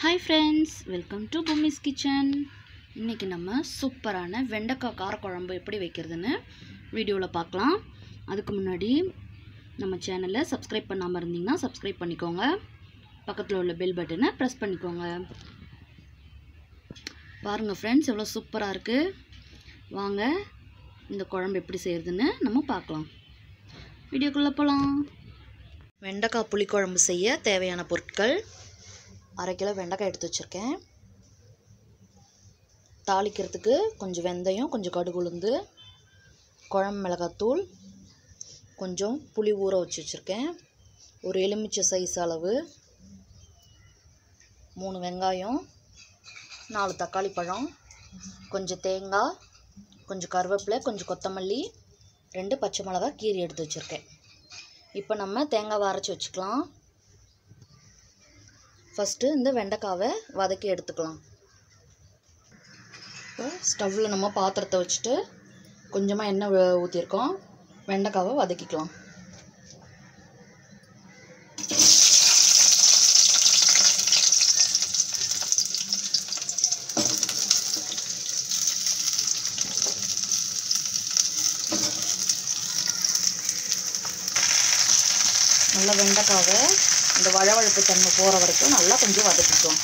hi friends welcome to Bhoomi's kitchen இன்றைக்கி நம்ம சூப்பரான வெண்டைக்காய் காரக்குழம்பு எப்படி வைக்கிறதுன்னு வீடியோவில் பார்க்கலாம் அதுக்கு முன்னாடி நம்ம சேனலை சப்ஸ்கிரைப் பண்ணாமல் இருந்தீங்கன்னா சப்ஸ்கிரைப் பண்ணிக்கோங்க பக்கத்தில் உள்ள பெல் பட்டனை ப்ரெஸ் பண்ணிக்கோங்க பாருங்கள் ஃப்ரெண்ட்ஸ் எவ்வளோ சூப்பராக இருக்குது வாங்க இந்த குழம்பு எப்படி செய்கிறதுன்னு நம்ம பார்க்கலாம் வீடியோக்குள்ளே போகலாம் வெண்டைக்காய் புளிக்குழம்பு செய்ய தேவையான பொருட்கள் அரை கிலோ வெண்டைக்காய் எடுத்து வச்சுருக்கேன் தாளிக்கிறதுக்கு கொஞ்சம் வெந்தயம் கொஞ்சம் கடுகு உளுந்து குழம்பு மிளகாத்தூள் கொஞ்சம் புளி ஊற வச்சு வச்சுருக்கேன் ஒரு எலுமிச்சை சைஸ் அளவு மூணு வெங்காயம் நாலு தக்காளி பழம் கொஞ்சம் தேங்காய் கொஞ்சம் கருவேப்பிலை கொஞ்சம் கொத்தமல்லி ரெண்டு பச்சை மிளகா கீரி எடுத்து வச்சுருக்கேன் இப்போ நம்ம தேங்காவை அரைச்சி வச்சுக்கலாம் ஃபஸ்ட்டு இந்த வெண்டைக்காவை வதக்கி எடுத்துக்கலாம் இப்போ ஸ்டவ்வில் நம்ம பாத்திரத்தை வச்சுட்டு கொஞ்சமாக எண்ணெய் ஊ- ஊற்றிருக்கோம் வெண்டைக்காவை வதக்கிக்கலாம் நல்லா வெண்டைக்காவை இந்த வழவழப்பு தன்மை போகிற வரைக்கும் நல்லா கொஞ்சம் வதக்கிக்கலாம்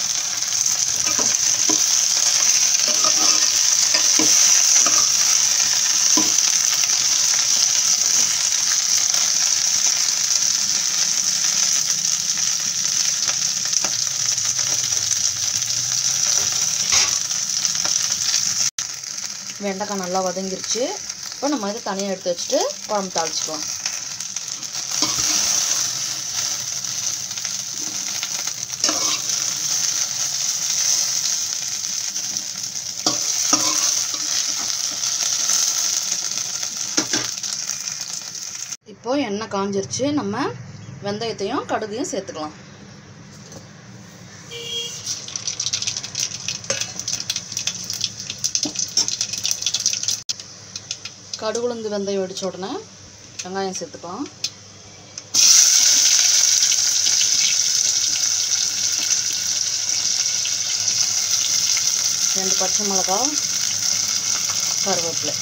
வெண்டைக்காய் நல்லா வதங்கிருச்சு இப்போ நம்ம இதை தனியாக எடுத்து வச்சுட்டு குழம்பு தாளிச்சுக்கலாம் இப்போ எண்ணெய் காஞ்சிருச்சு நம்ம வெந்தயத்தையும் கடுகையும் சேர்த்துக்கலாம் கடுகுளுந்து வெந்தயம் வெடிச்ச உடனே வெங்காயம் சேர்த்துக்கலாம் ரெண்டு பச்சை மிளகா கருவேப்பிலை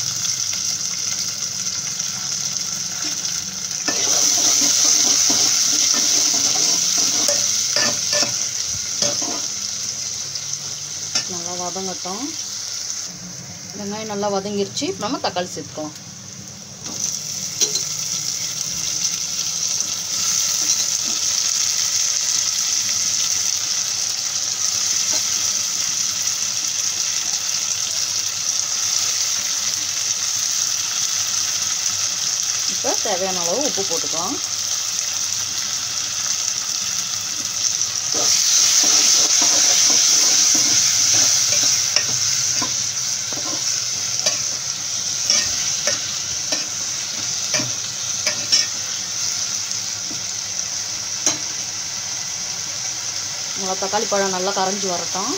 நல்லா வதங்கட்டும் வெங்காயம் நல்லா வதங்கிருச்சு இப்போ நம்ம தக்காளி சேர்த்துக்கலாம் இப்போ தேவையான அளவு உப்பு போட்டுக்கலாம் நல்லா தக்காளி பழம் நல்லா கரைஞ்சி வரட்டும்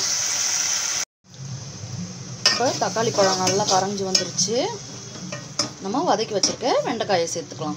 இப்போ தக்காளி பழம் நல்லா கரைஞ்சி வந்துருச்சு நம்ம வதக்கி வச்சிருக்க வெண்டைக்காயை சேர்த்துக்கலாம்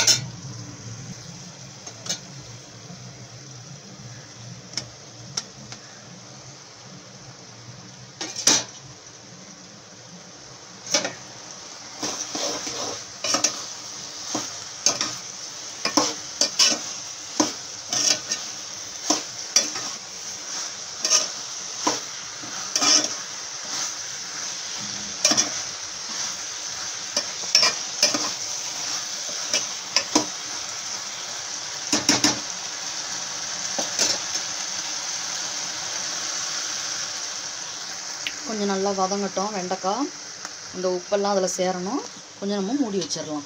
கொஞ்சம் நல்லா வதங்கட்டும் வெண்டைக்காய் இந்த உப்பெல்லாம் அதில் சேரணும் கொஞ்சம் நம்ம மூடி வச்சிடலாம்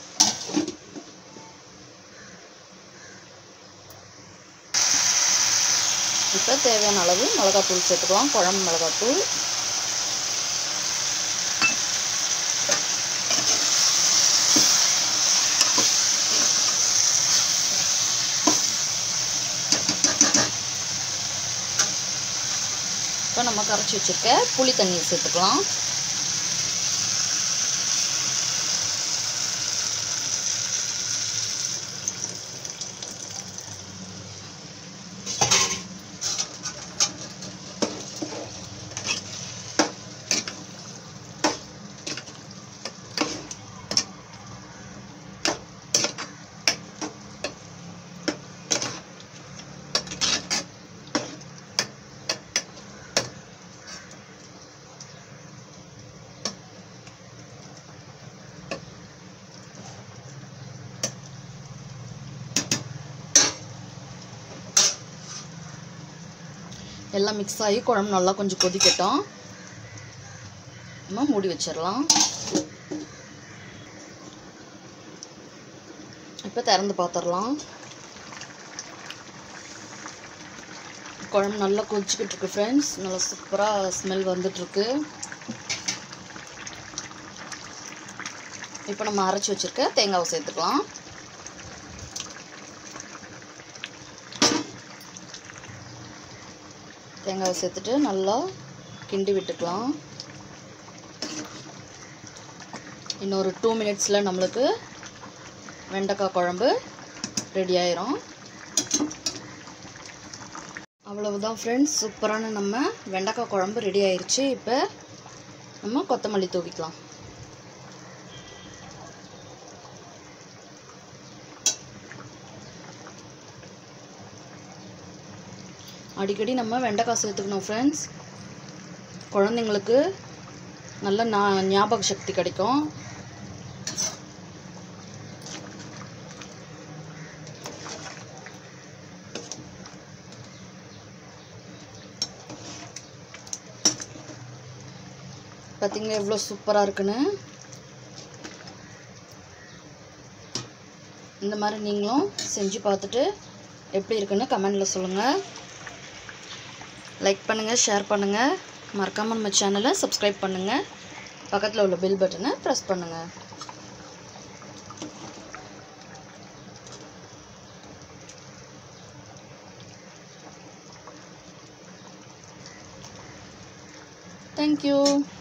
இப்போ தேவையான அளவு மிளகாத்தூள் சேர்த்துக்கலாம் குழம்பு மிளகாத்தூள் இப்போ நம்ம கரைச்சி வச்சிருக்க புளி தண்ணியை சேர்த்துக்கலாம் எல்லாம் மிக்ஸ் ஆகி குழம்பு நல்லா கொஞ்சம் கொதிக்கட்டும் நம்ம மூடி வச்சிடலாம் இப்போ திறந்து பார்த்துடலாம் குழம்பு நல்லா கொதிச்சுக்கிட்டு இருக்கு ஃப்ரெண்ட்ஸ் நல்லா சூப்பராக ஸ்மெல் வந்துட்டுருக்கு இப்போ நம்ம அரைச்சி வச்சுருக்க தேங்காவை சேர்த்துக்கலாம் தேங்காவை சேர்த்துட்டு நல்லா கிண்டி விட்டுக்கலாம் இன்னொரு டூ மினிட்ஸில் நம்மளுக்கு வெண்டைக்காய் குழம்பு ரெடி ஆயிரும் அவ்வளவுதான் ஃப்ரெண்ட்ஸ் சூப்பரான நம்ம வெண்டைக்காய் குழம்பு ரெடி ஆயிருச்சு இப்போ நம்ம கொத்தமல்லி தூவிக்கலாம் அடிக்கடி நம்ம வெண்டைக்காய் சேர்த்துக்கணும் ஃப்ரெண்ட்ஸ் குழந்தைங்களுக்கு நல்ல நா ஞாபக சக்தி கிடைக்கும் பார்த்தீங்களா எவ்வளோ சூப்பராக இருக்குன்னு இந்த மாதிரி நீங்களும் செஞ்சு பார்த்துட்டு எப்படி இருக்குன்னு கமெண்டில் சொல்லுங்கள் லைக் பண்ணுங்கள் ஷேர் பண்ணுங்கள் மறக்காமல் நம்ம சேனலை சப்ஸ்கிரைப் பண்ணுங்கள் பக்கத்தில் உள்ள பெல் பட்டனை ப்ரெஸ் பண்ணுங்கள் தேங்க்யூ